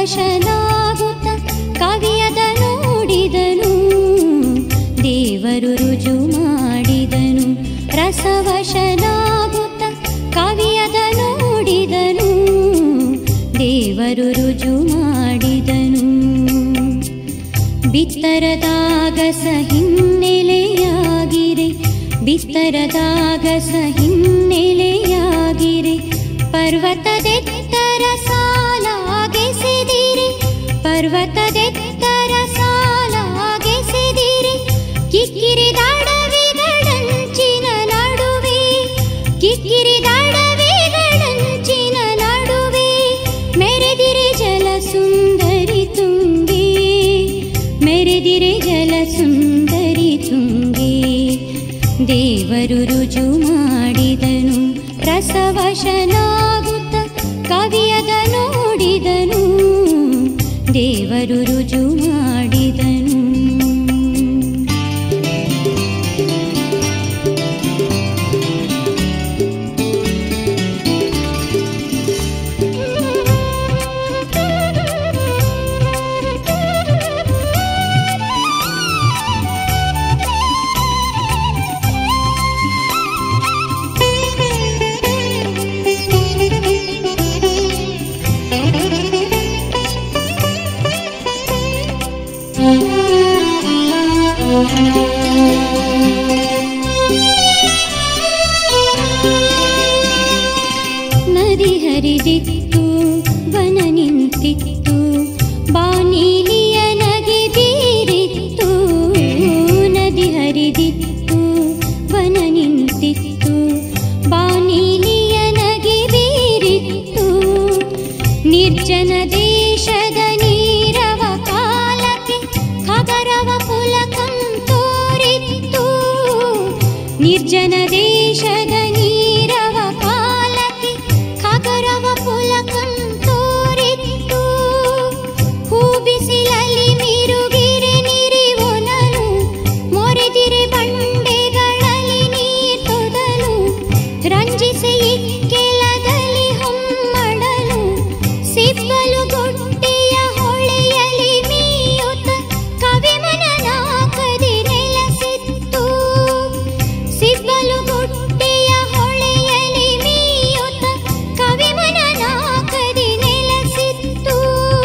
ರಸವಶನಾಗುತ್ತ ಕವಿಯದ ನೋಡಿದನು ದೇವರು ರುಜು ಮಾಡಿದನು ರಸವಶನಾಗುತ್ತ ಕವಿಯದ ನೋಡಿದನು ದೇವರು ರುಜು ಮಾಡಿದನು ಬಿತ್ತರದಾಗಸ ಹಿನ್ನೆಲೆಯಾಗಿರೆ ಬಿತ್ತರದಾಗಸ ಹಿನ್ನೆಲೆಯಾಗಿರೆ ಪರ್ವತದೆತ್ತರ ಸಾಲಾಗೆಸೆದಿರೆ ಪರ್ವತದೆತ್ತರ ಸಾಲಾಗೆಸೆದಿರೆ ಕಿಕ್ಕಿರಿದಾಡವಿಗಳಂಚಿನ ನಡುವೆ ಕಿಕ್ಕಿರಿದಾಡವಿಗಳಂಚಿನ ನಡುವೆ ಮೆರೆದಿರೆ ಜಲ ಸುಂದರಿ ತುಂಬಿ ಮೆರೆದಿರೆ ಜಲ ಸುಂದರಿ ತುಂಬಿ ದೇವರು ರುಜು ಮಾಡಿದನು ರಸವಶನಾಗುತ್ತ ಕವಿಯದ ನೋಡಿದನು ದೇವರು ರುಜು ಮಾಡಿದನು ನದಿ ಹರಿದಿತ್ತು ವನ ನಿಂತಿತ್ತು ಬಾನೀಲಿಯ ನಗೆ ಬೀರಿತ್ತು ನದಿ ಹರಿದಿತ್ತು ವನ ನಿಂತಿತ್ತು ಬಾನೀಲಿಯ ನಗೆ ಬೀರಿತ್ತು ನಿರ್ಜನ ದೇಶದ ನೀರವ ಕಾಲಕ್ಕೆ ಖಗರವ ಪುಲಕಂ ತೋರಿತ್ತು ನಿರ್ಜನ ದೇಶದ ನೀರವ ಕಾಲಕ್ಕೆ ಖಗರವ ಪುಲಕಂ ತೋರಿತ್ತು ಹೂ ಬಿಸಿಲಲ್ಲಿ ಮಿರುಗಿರೆ ನಿರಿವೊನಲು ಮೊರೆದಿರೆ ಬಂಡೆಗಳಲ್ಲಿ ನೀರ್ ತೊದಲು ರಂಜಿಸಿ ಇಕ್ಕೆಲದಲ್ಲಿ ಹೊಮ್ಮಡಲು ಸಿಬ್ಬಲು ಗೊಟ್ಟೆಯ ಹೊಳೆಯಲಿ ಮೀಯುತ್ತ ಕವಿಮನ ನಾಕದಿ ನೆಲಸಿತ್ತು ಸಿಬ್ಬಲು ಗುಡ್ಡೆಯ ಹೊಳೆಯಲಿ ಮೀಯುತ್ತ ಕವಿಮನ ನಾಕದಿ ನೆಲಸಿತ್ತು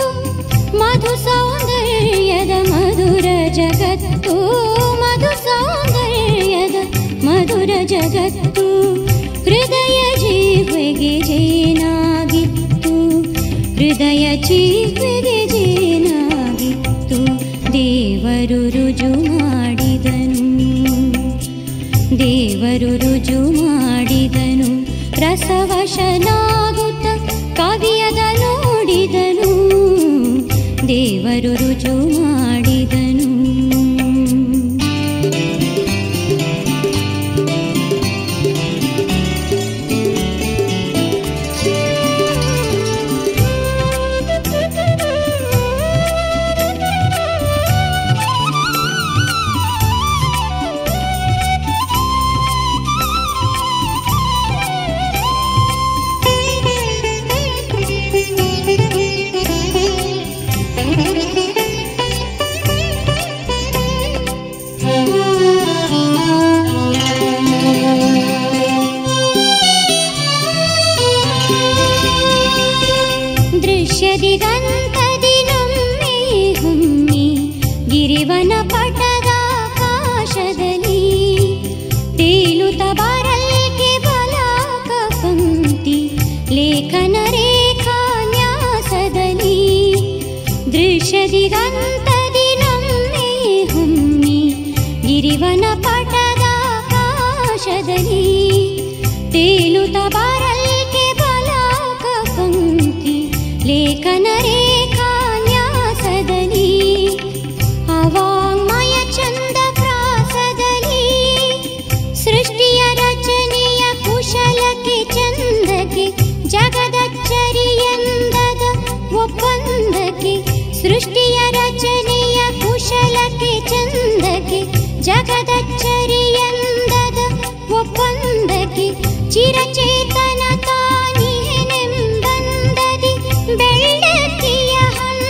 ಮಧು ಸೌಂದರ್ಯದ ಮಧುರ ಜಗತ್ತು ಮಧು ಸೌಂದರ್ಯದ ಮಧುರ ಜಗತ್ತು ಹೃದಯ ಜೀವೆಗೆ ಜೇನಾಗಿತ್ತು ಹೃದಯ ಜೀವೆಗೆ ಜೇನಾಗಿತ್ತು ದೇವರು ರುಜು ಮಾಡಿದನು ದೇವರು ರುಜು ಮಾಡಿದನು ರಸವಶನಾಗುತ್ತ ಕವಿಯದ ನೋಡಿದನು ದೇವರು ರುಜು ಮಾಡಿದನು ದೃಶ್ಯದಿಗಂತದಿ ನಮ್ಮೆ ಹುಮ್ಮಿ ಗಿರಿವನ ಪಟದ ಆಕಾಶದಲ್ಲಿ ತೇಲುತ್ತ ಬರಲ್ಕೆ ಬಲಾಕ ಪಂಕ್ತಿ ಲೇಖನ ರೇಖಾನ್ಯಾಸದಲ್ಲಿ ದೃಶ್ಯದಿಗಂತದಿ ನಮ್ಮೆ ಹುಮ್ಮಿ ಗಿರಿವನ ಪಟದ ಆಕಾಶದಲ್ಲಿ ತೇಲುತ್ತ ಬರಲ್ಕೆ ಬಲಾಕ ಪಂಕ್ತಿ ಲೇಖನ ರೇಖಾನ್ಯಾಸದಲ್ಲಿ ಅವಾಂಗ್ಮಯ ಚಂದ ಪ್ರಾಸದಲ್ಲಿ ಸೃಷ್ಟಿಯ ರಚನೆಯ ಕುಶಲಕ್ಕೆ ಚಂದಕ್ಕೆ ಜಗದಚ್ಚರಿಯಂದದ ಒಪ್ಪಂದಕ್ಕೆ ಸೃಷ್ಟಿಯ ರಚನೆಯ ಕುಶಲಕ್ಕೆ ಚಂದಕ್ಕೆ ಜಗದಚ್ಚರಿಯಂದದ ಒಪ್ಪಂದಕ್ಕೆ ಚಿರಚೇತನ ತಾನಿಹೆನೆಂಬಂದದಿ ಬೆಳ್ಳಕ್ಕಿಯ ಹಂಸ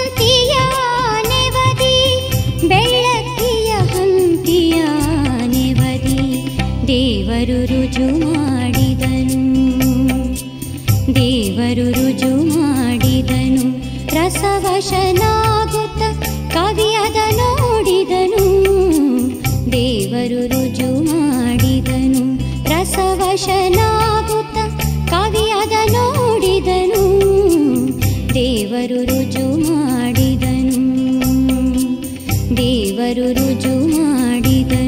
ದೇವರು ರುಜು ಮಾಡಿದನು ರಸವಶನಾಗುತ್ತ ಕವಿಯದ ನೋಡಿದನು ದೇವರು ರುಜು ಮಾಡಿದನು ರಸವಶನಾಗುತ್ತ ಕವಿಯದ ನೋಡಿದನು ದೇವರು ರುಜು ಮಾಡಿದನು ದೇವರು ರುಜು ಮಾಡಿದನು